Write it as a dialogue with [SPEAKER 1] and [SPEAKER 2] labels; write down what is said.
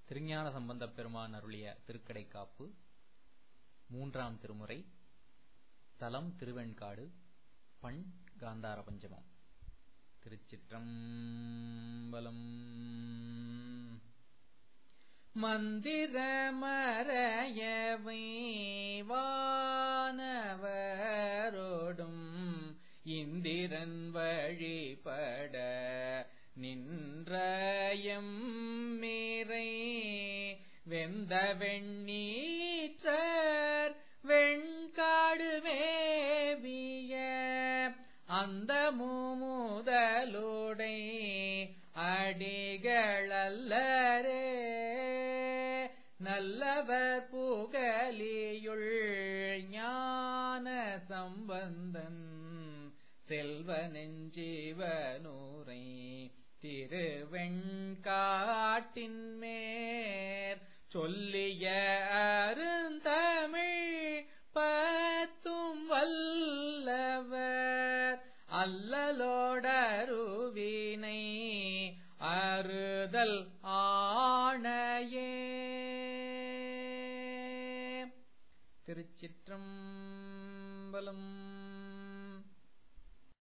[SPEAKER 1] திருஞான சம்பந்தப் பெருமான் அருளிய திருக்கடைக்காப்பு மூன்றாம் திருமுறை தலம் திருவெண்காடு பண் காந்தார பஞ்சமம் திருச்சிற்றம்பலம் மந்திர மறையவை வானவரோடும் இந்திரன் வழிபட நின்றயம் மீறை வெந்த வெண்ணீற்றர் வெண்காடு மேவிய அந்த மூமுதலோடை அடிகளல்லரே நல்லவர் புகலியுள் ஞான சம்பந்தன் செல்வ நெஞ்சிவனூரை திருவெண்காட்டின் மேற் சொல்லிய அருந்தமிழ் பத்தும் வல்லவர் அல்லலோடருவினை அறுதல் ஆணையே திருச்சிற்றம்பலம்